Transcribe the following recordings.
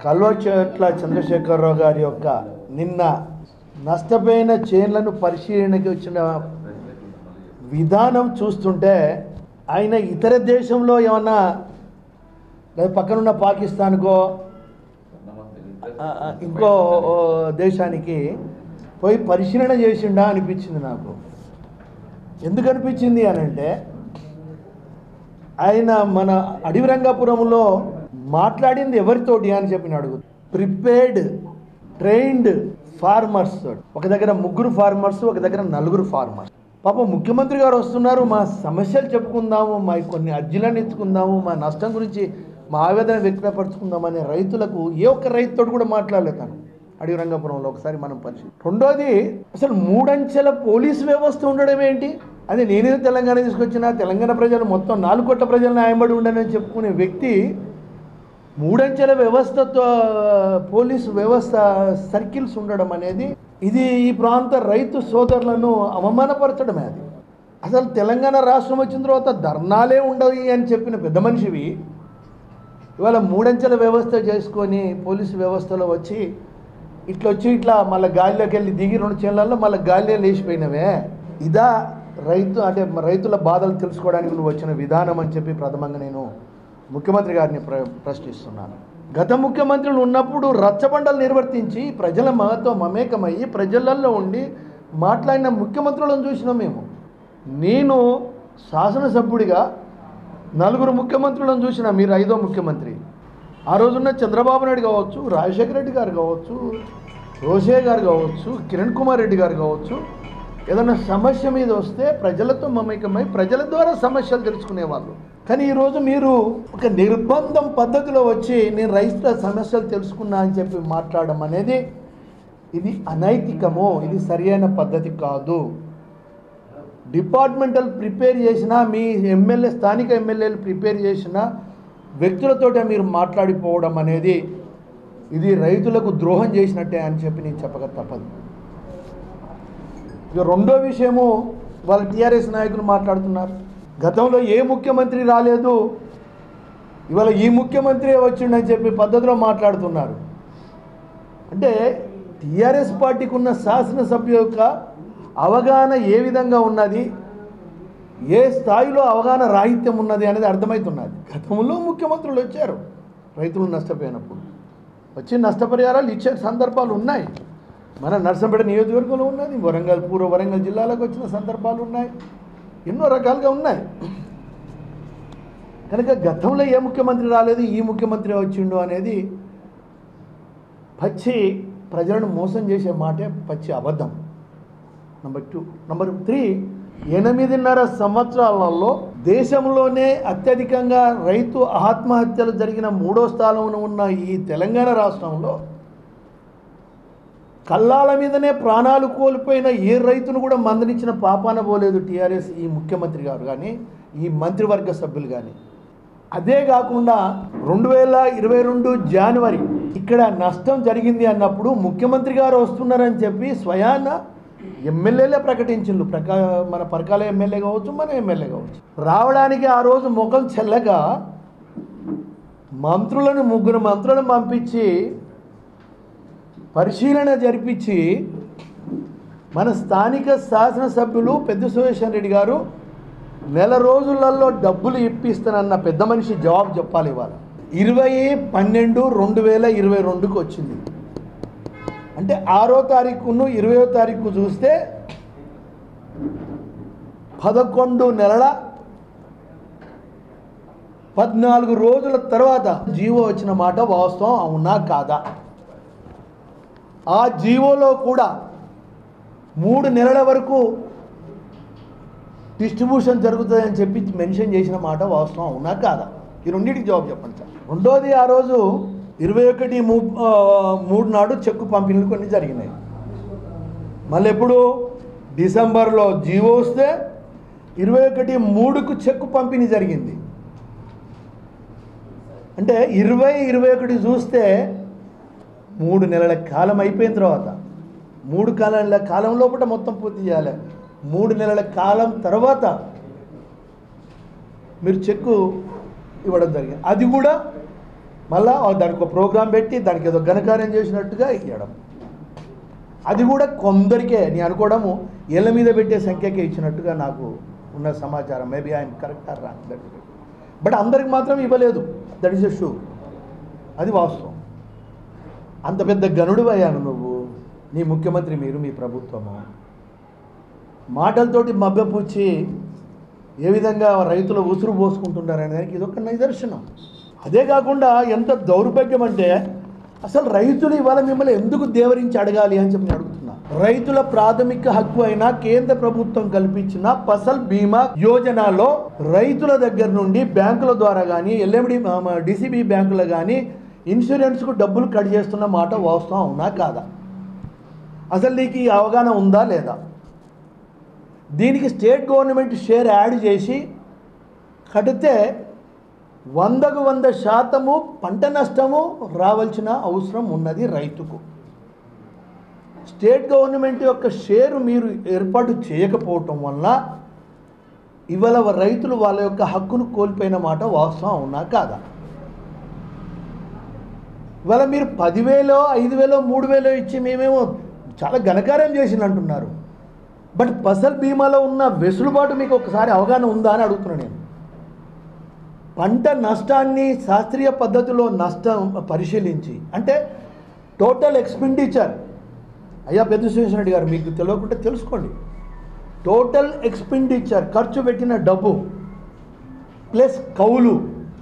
కల్వచెట్ల చంద్రశేఖరరావు గారి యొక్క నిన్న నష్టపోయిన చేన్లను పరిశీలనకి వచ్చిన విధానం చూస్తుంటే ఆయన ఇతర దేశంలో ఏమన్నా లేదా పక్కనున్న పాకిస్తాన్కో ఆ, ఆ, ఇంకో ఓ, దేశానికి పోయి పరిశీలన చేసిండా అనిపించింది నాకు ఎందుకు అనిపించింది అని అంటే ఆయన మన అడవి రంగాపురంలో మాట్లాడింది ఎవరితోటి అని చెప్పి నేను అడుగు ప్రిపేర్డ్ ట్రైన్డ్ ఫార్మర్స్ తోటి ఒక దగ్గర ముగ్గురు ఫార్మర్స్ ఒక దగ్గర నలుగురు ఫార్మర్స్ పాపం ముఖ్యమంత్రి గారు వస్తున్నారు మా సమస్యలు చెప్పుకుందాము మా కొన్ని అర్జీలను ఎత్తుకుందాము మా నష్టం గురించి మా ఆవేదన వ్యక్తపరచుకుందామనే రైతులకు ఏ ఒక్క రైతుతో కూడా మాట్లాడలేదు తను అడవి రంగాపురంలో ఒకసారి మనం పరిశీలి రెండోది అసలు మూడంచెల పోలీస్ వ్యవస్థ ఉండడం ఏంటి అది నేనే తెలంగాణ తీసుకొచ్చిన తెలంగాణ ప్రజలు మొత్తం నాలుగు కోట్ల ప్రజలు న్యాయపడి ఉండనని చెప్పుకునే వ్యక్తి మూడంచెల వ్యవస్థతో పోలీసు వ్యవస్థ సర్కిల్స్ ఉండడం అనేది ఇది ఈ ప్రాంత రైతు సోదరులను అవమానపరచడమే అది అసలు తెలంగాణ రాష్ట్రం వచ్చిన తర్వాత ధర్నాలే ఉండవు అని చెప్పిన పెద్ద మనిషివి ఇవాళ మూడంచెల వ్యవస్థ చేసుకొని పోలీసు వ్యవస్థలో వచ్చి ఇట్లా వచ్చి ఇట్లా మళ్ళీ గాలిలోకి వెళ్ళి దిగి రెండు చేనులలో మళ్ళీ గాలిలో లేచిపోయినవే ఇదా రైతు అంటే రైతుల బాధలు తెలుసుకోవడానికి నువ్వు వచ్చిన విధానం అని చెప్పి ప్రథమంగా నేను ముఖ్యమంత్రి గారిని ప్ర ప్రశ్నిస్తున్నాను గత ముఖ్యమంత్రులు ఉన్నప్పుడు రచ్చబండలు నిర్వర్తించి ప్రజల మహతో మమేకమయ్యి ప్రజలలో ఉండి మాట్లాడిన ముఖ్యమంత్రులను చూసినాం మేము నేను శాసనసభ్యుడిగా నలుగురు ముఖ్యమంత్రులను చూసిన మీరు ఐదో ముఖ్యమంత్రి ఆ రోజున్న చంద్రబాబు నాయుడు కావచ్చు రాజశేఖర రెడ్డి గారు కావచ్చు రోషే గారు కావచ్చు కిరణ్ కుమార్ రెడ్డి గారు కావచ్చు ఏదైనా సమస్య మీద వస్తే ప్రజలతో మమేకమై ప్రజల ద్వారా సమస్యలు తెలుసుకునేవాళ్ళు కానీ ఈరోజు మీరు ఒక నిర్బంధం పద్ధతిలో వచ్చి నేను రైతుల సమస్యలు తెలుసుకున్నా అని చెప్పి మాట్లాడడం అనేది ఇది అనైతికము ఇది సరియైన పద్ధతి కాదు డిపార్ట్మెంటల్ ప్రిపేర్ చేసిన మీ ఎమ్మెల్యే స్థానిక ఎమ్మెల్యేలు ప్రిపేర్ చేసిన వ్యక్తులతోటే మీరు మాట్లాడిపోవడం అనేది ఇది రైతులకు ద్రోహం చేసినట్టే అని చెప్పి నేను చెప్పక తప్పదు ఇక రెండో విషయము వాళ్ళ టీఆర్ఎస్ నాయకులు మాట్లాడుతున్నారు గతంలో ఏ ముఖ్యమంత్రి రాలేదు ఇవాళ ఈ ముఖ్యమంత్రి వచ్చిండని చెప్పి పద్ధతిలో మాట్లాడుతున్నారు అంటే టీఆర్ఎస్ పార్టీకి ఉన్న శాసనసభ్యు యొక్క అవగాహన ఏ విధంగా ఉన్నది ఏ స్థాయిలో అవగాహన రాహిత్యం ఉన్నది అనేది అర్థమవుతున్నది గతంలో ముఖ్యమంత్రులు వచ్చారు రైతులు నష్టపోయినప్పుడు వచ్చి నష్టపరిహారాలు ఇచ్చే సందర్భాలు ఉన్నాయి మన నర్సంపేట నియోజకవర్గంలో ఉన్నది వరంగల్ పూర్వ వరంగల్ జిల్లాలకు వచ్చిన సందర్భాలు ఉన్నాయి ఎన్నో రకాలుగా ఉన్నాయి కనుక గతంలో ఏ ముఖ్యమంత్రి రాలేదు ఈ ముఖ్యమంత్రి వచ్చిండు అనేది పచ్చి ప్రజలను మోసం చేసే మాటే పచ్చి అబద్ధం నంబర్ టూ నంబర్ త్రీ ఎనిమిదిన్నర సంవత్సరాలలో దేశంలోనే అత్యధికంగా రైతు ఆత్మహత్యలు జరిగిన మూడో స్థానంలో ఉన్న ఈ తెలంగాణ రాష్ట్రంలో కల్లాల మీదనే ప్రాణాలు కోల్పోయిన ఏ రైతును కూడా మందలించిన పాపాన పోలేదు టీఆర్ఎస్ ఈ ముఖ్యమంత్రి గారు కానీ ఈ మంత్రివర్గ సభ్యులు కానీ అదే కాకుండా రెండు వేల ఇరవై రెండు జనవరి ఇక్కడ నష్టం జరిగింది అన్నప్పుడు ముఖ్యమంత్రి గారు వస్తున్నారని చెప్పి స్వయాన ఎమ్మెల్యేలే ప్రకటించిండ్రు ప్రకా మన పరకాల ఎమ్మెల్యే కావచ్చు మన ఎమ్మెల్యే కావచ్చు రావడానికి ఆ రోజు ముఖం చెల్లగా మంత్రులను ముగ్గురు మంత్రులను పంపించి పరిశీలన జరిపించి మన స్థానిక శాసనసభ్యులు పెద్ద సురేషన్ రెడ్డి గారు నెల రోజులలో డబ్బులు ఇప్పిస్తానన్న పెద్ద మనిషి జవాబు చెప్పాలి ఇవాళ ఇరవై పన్నెండు రెండు వేల ఇరవై రెండుకి వచ్చింది అంటే ఆరో తారీఖును ఇరవయో తారీఖు చూస్తే పదకొండు నెలల పద్నాలుగు రోజుల తర్వాత జీవో వచ్చిన మాట వాస్తవం అవునా కాదా ఆ జీవోలో కూడా మూడు నెలల వరకు డిస్ట్రిబ్యూషన్ జరుగుతుందని చెప్పి మెన్షన్ చేసిన మాట వాస్తవం అవునా కాదా ఈ రెండింటికి జవాబు చెప్పండి సార్ రెండోది ఆ రోజు ఇరవై ఒకటి మూ ఆ, మూడు నాడు చెక్కు పంపిణీలు కొన్ని జరిగినాయి మళ్ళీ ఎప్పుడు డిసెంబర్లో జీవో వస్తే ఇరవై ఒకటి మూడుకు చెక్కు పంపిణీ జరిగింది అంటే ఇరవై ఇరవై ఒకటి చూస్తే మూడు నెలల కాలం అయిపోయిన తర్వాత మూడు కాలాల కాలం లోపల మొత్తం పూర్తి చేయాలి మూడు నెలల కాలం తర్వాత మీరు చెక్కు ఇవ్వడం జరిగింది అది కూడా మళ్ళా దానికి ఒక ప్రోగ్రాం పెట్టి దానికి ఏదో ఘనకార్యం చేసినట్టుగా ఇవ్వడం అది కూడా కొందరికే నేను అనుకోవడము ఏళ్ళ మీద పెట్టే సంఖ్యకే ఇచ్చినట్టుగా నాకు ఉన్న సమాచారం maybe I'm correct or wrong that but అందరికి మాత్రం ఇవ్వలేదు దట్ ఈస్ ఎ షూ అది వాస్తవం అంత పెద్ద గనుడు అయ్యాను నువ్వు నీ ముఖ్యమంత్రి మీరు మీ ప్రభుత్వము మాటలతోటి మభ్యపుచ్చి ఏ విధంగా రైతులు ఉసురు పోసుకుంటున్నారనే దానికి ఇదొక నిదర్శనం అదే కాకుండా ఎంత దౌర్భాగ్యం అంటే అసలు రైతులు ఇవాళ మిమ్మల్ని ఎందుకు దేవరించి అడగాలి అని చెప్పి నేను అడుగుతున్నా రైతుల ప్రాథమిక హక్కు అయిన కేంద్ర ప్రభుత్వం కల్పించిన ఫసల్ బీమా యోజనలో రైతుల దగ్గర నుండి బ్యాంకుల ద్వారా కానీ ఎల్ఎండి డిసిబి బ్యాంకులు కానీ ఇన్సూరెన్స్కు డబ్బులు కట్ చేస్తున్న మాట వాస్తవం అవునా కాదా అసలు నీకు ఈ అవగాహన ఉందా లేదా దీనికి స్టేట్ గవర్నమెంట్ షేర్ యాడ్ చేసి కడితే వందకు వంద శాతము పంట నష్టము రావాల్సిన అవసరం ఉన్నది రైతుకు స్టేట్ గవర్నమెంట్ యొక్క షేరు మీరు ఏర్పాటు చేయకపోవటం వల్ల ఇవాళ రైతులు వాళ్ళ యొక్క హక్కును కోల్పోయిన మాట వాస్తవం అవునా కాదా ఇవాళ మీరు పదివేలో ఐదు వేలో మూడు వేలో ఇచ్చి మేమేమో చాలా ఘనకార్యం చేసింది అంటున్నారు బట్ ఫసల్ బీమాలో ఉన్న వెసులుబాటు మీకు ఒకసారి అవగాహన ఉందా అని అడుగుతున్నాను నేను పంట నష్టాన్ని శాస్త్రీయ పద్ధతిలో నష్టం పరిశీలించి అంటే టోటల్ ఎక్స్పెండిచర్ అయ్యా పెద్ద రెడ్డి గారు మీకు తెలియకుంటే తెలుసుకోండి టోటల్ ఎక్స్పెండిచర్ ఖర్చు పెట్టిన డబ్బు ప్లస్ కౌలు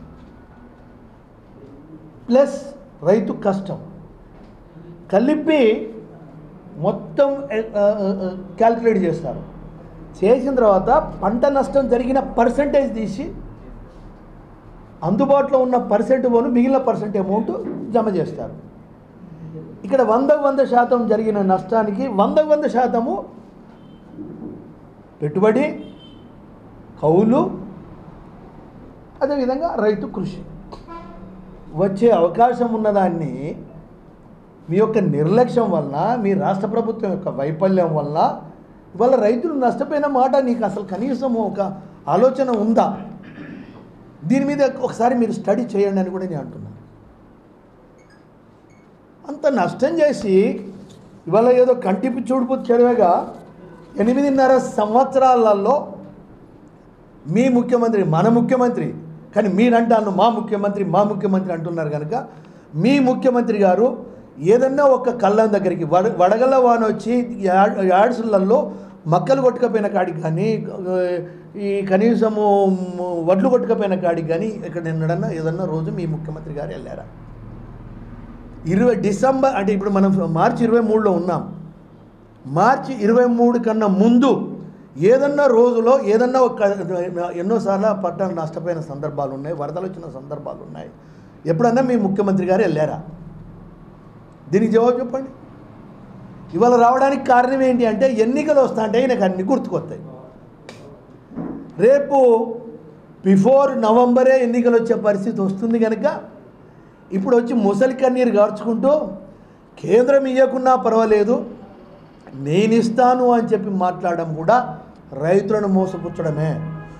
ప్లస్ రైతు కష్టం కలిపి మొత్తం క్యాల్కులేట్ చేస్తారు చేసిన తర్వాత పంట నష్టం జరిగిన పర్సంటేజ్ తీసి అందుబాటులో ఉన్న పర్సెంట్ పోను మిగిలిన పర్సెంట్ అమౌంట్ జమ చేస్తారు ఇక్కడ వందకు వంద శాతం జరిగిన నష్టానికి వందకు వంద శాతము పెట్టుబడి కౌలు అదేవిధంగా రైతు కృషి వచ్చే అవకాశం ఉన్నదాన్ని మీ యొక్క నిర్లక్ష్యం వలన మీ రాష్ట్ర ప్రభుత్వం యొక్క వైఫల్యం వల్ల ఇవాళ రైతులు నష్టపోయిన మాట నీకు అసలు కనీసం ఒక ఆలోచన ఉందా దీని మీద ఒకసారి మీరు స్టడీ చేయండి అని కూడా నేను అంటున్నాను అంత నష్టం చేసి ఇవాళ ఏదో కంటిపి చూడుపు చెడవేగా ఎనిమిదిన్నర సంవత్సరాలలో మీ ముఖ్యమంత్రి మన ముఖ్యమంత్రి కానీ మీరంటాను మా ముఖ్యమంత్రి మా ముఖ్యమంత్రి అంటున్నారు కనుక మీ ముఖ్యమంత్రి గారు ఏదన్నా ఒక కళ్ళం దగ్గరికి వడ వడగల వాన వచ్చి యా- యాడ్సులలో మక్కలు కొట్టుకపోయిన కాడికి కానీ ఈ కనీసము వడ్లు కొట్టుకపోయిన కాడికి కానీ ఇక్కడ నిన్నడన్నా ఏదన్నా రోజు మీ ముఖ్యమంత్రి గారు వెళ్ళారా ఇరవై డిసెంబర్ అంటే ఇప్పుడు మనం మార్చి ఇరవై మూడులో ఉన్నాం మార్చి ఇరవై మూడు కన్నా ముందు ఏదన్నా రోజులో ఏదన్నా ఒక ఎన్నోసార్లు పట్టణ నష్టపోయిన సందర్భాలు ఉన్నాయి వరదలు వచ్చిన సందర్భాలు ఉన్నాయి ఎప్పుడన్నా మీ ముఖ్యమంత్రి గారు వెళ్ళారా దీనికి జవాబు చెప్పండి ఇవాళ రావడానికి కారణం ఏంటి అంటే ఎన్నికలు వస్తా అంటే నాకు అన్ని గుర్తుకొస్తాయి రేపు బిఫోర్ నవంబరే ఎన్నికలు వచ్చే పరిస్థితి వస్తుంది కనుక ఇప్పుడు వచ్చి ముసలి కన్నీరు గార్చుకుంటూ కేంద్రం ఇవ్వకున్నా పర్వాలేదు నేను ఇస్తాను అని చెప్పి మాట్లాడడం కూడా రైతులను మోసపుచ్చడమే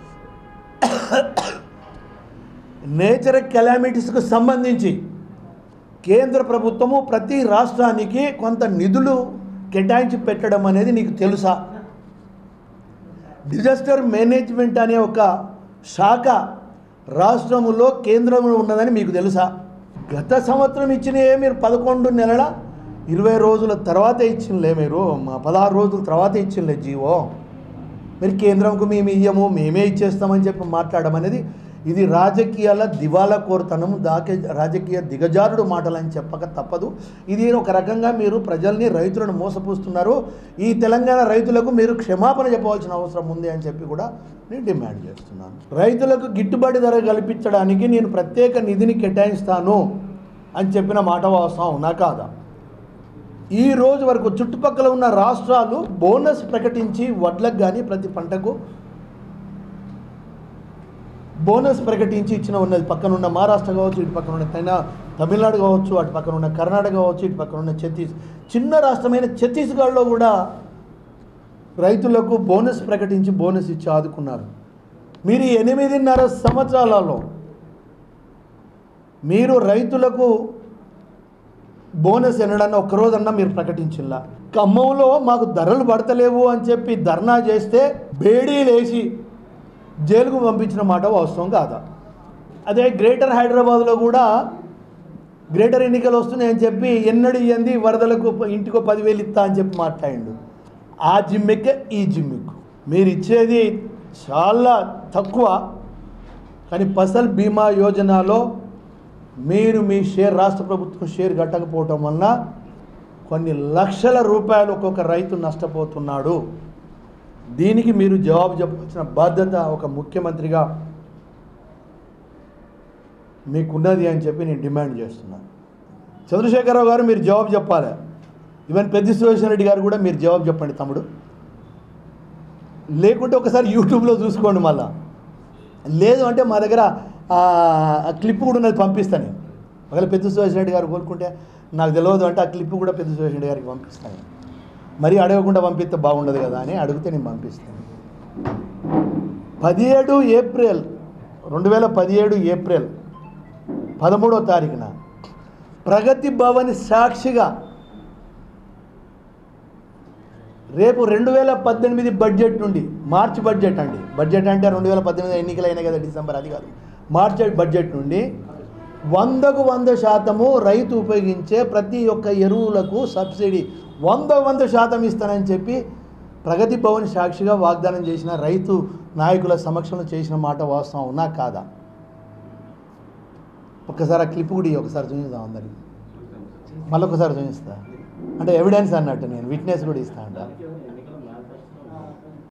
నేచర్ కెలామిటీస్కు సంబంధించి కేంద్ర ప్రభుత్వము ప్రతి రాష్ట్రానికి కొంత నిధులు కేటాయించి పెట్టడం అనేది నీకు తెలుసా డిజాస్టర్ మేనేజ్మెంట్ అనే ఒక శాఖ రాష్ట్రములో కేంద్రంలో ఉన్నదని మీకు తెలుసా గత సంవత్సరం ఇచ్చినవే మీరు పదకొండు నెలల ఇరవై రోజుల తర్వాత ఇచ్చినలే మీరు మా పదహారు రోజుల తర్వాత ఇచ్చినలే జీవో మీరు కేంద్రంకు మేము ఇయ్యము మేమే ఇచ్చేస్తామని చెప్పి మాట్లాడడం అనేది ఇది రాజకీయాల దివాలా కోరుతనం దాకే రాజకీయ దిగజారుడు మాటలని చెప్పక తప్పదు ఇది ఒక రకంగా మీరు ప్రజల్ని రైతులను మోసపూస్తున్నారు ఈ తెలంగాణ రైతులకు మీరు క్షమాపణ చెప్పవలసిన అవసరం ఉంది అని చెప్పి కూడా నేను డిమాండ్ చేస్తున్నాను రైతులకు గిట్టుబాటు ధర కల్పించడానికి నేను ప్రత్యేక నిధిని కేటాయిస్తాను అని చెప్పిన మాట వాస్తవం అవునా కాదా ఈ రోజు వరకు చుట్టుపక్కల ఉన్న రాష్ట్రాలు బోనస్ ప్రకటించి వడ్లకు కానీ ప్రతి పంటకు బోనస్ ప్రకటించి ఇచ్చిన ఉన్నది పక్కన ఉన్న మహారాష్ట్ర కావచ్చు ఇటు పక్కన ఉన్న తైనా తమిళనాడు కావచ్చు అటు పక్కన ఉన్న కర్ణాటక కావచ్చు ఇటు పక్కన ఉన్న ఛత్తీస్ చిన్న రాష్ట్రమైన ఛత్తీస్గఢ్లో కూడా రైతులకు బోనస్ ప్రకటించి బోనస్ ఇచ్చి ఆదుకున్నారు మీరు ఈ ఎనిమిదిన్నర సంవత్సరాలలో మీరు రైతులకు బోనస్ ఎన్నడన్నా ఒక్కరోజన్నా మీరు ప్రకటించిల్లా ఖమ్మంలో మాకు ధరలు పడతలేవు అని చెప్పి ధర్నా చేస్తే బేడీలేసి జైలుకు పంపించిన మాట వాస్తవం కాదా అదే గ్రేటర్ హైదరాబాద్లో కూడా గ్రేటర్ ఎన్నికలు వస్తున్నాయని చెప్పి ఎన్నడు ఇయ్యంది వరదలకు ఇంటికో పదివేలు ఇస్తా అని చెప్పి మాట్లాడిండు ఆ జిమ్మెక్కే ఈ జిమ్మెక్కు మీరు ఇచ్చేది చాలా తక్కువ కానీ ఫసల్ బీమా యోజనలో మీరు మీ షేర్ రాష్ట్ర ప్రభుత్వం షేర్ కట్టకపోవటం వలన కొన్ని లక్షల రూపాయలు ఒక్కొక్క రైతు నష్టపోతున్నాడు దీనికి మీరు జవాబు చెప్పాల్సిన బాధ్యత ఒక ముఖ్యమంత్రిగా మీకున్నది అని చెప్పి నేను డిమాండ్ చేస్తున్నాను చంద్రశేఖరరావు గారు మీరు జవాబు చెప్పాలి ఈవెన్ పెద్ద సురేషన్ రెడ్డి గారు కూడా మీరు జవాబు చెప్పండి తమ్ముడు లేకుంటే ఒకసారి యూట్యూబ్లో చూసుకోండి మళ్ళా లేదు అంటే మా దగ్గర ఆ క్లిప్ కూడా ఉన్నది పంపిస్తాను నేను ఒకవేళ పెద్ద సురేష్ రెడ్డి గారు కోరుకుంటే నాకు తెలియదు అంటే ఆ క్లిప్ కూడా పెద్ద సురేష్ రెడ్డి గారికి పంపిస్తాను మరీ అడగకుండా పంపిస్తే బాగుండదు కదా అని అడిగితే నేను పంపిస్తాను పదిహేడు ఏప్రిల్ రెండు వేల పదిహేడు ఏప్రిల్ పదమూడో తారీఖున ప్రగతి భవన్ సాక్షిగా రేపు రెండు వేల పద్దెనిమిది బడ్జెట్ నుండి మార్చి బడ్జెట్ అండి బడ్జెట్ అంటే రెండు వేల పద్దెనిమిది ఎన్నికలు అయినాయి కదా డిసెంబర్ అది కాదు మార్చి బడ్జెట్ నుండి వందకు వంద శాతము రైతు ఉపయోగించే ప్రతి ఒక్క ఎరువులకు సబ్సిడీ వంద వంద శాతం ఇస్తానని చెప్పి ప్రగతి భవన్ సాక్షిగా వాగ్దానం చేసిన రైతు నాయకుల సమక్షంలో చేసిన మాట వాస్తవం ఉన్నా కాదా ఒక్కసారి ఆ క్లిప్ కూడా ఇయ్యి, ఒకసారి చూపిస్తాం అందరికి మళ్ళీ ఒకసారి చూపిస్తా అంటే ఎవిడెన్స్ అన్నట్టు నేను విట్నెస్ కూడా ఇస్తా అంట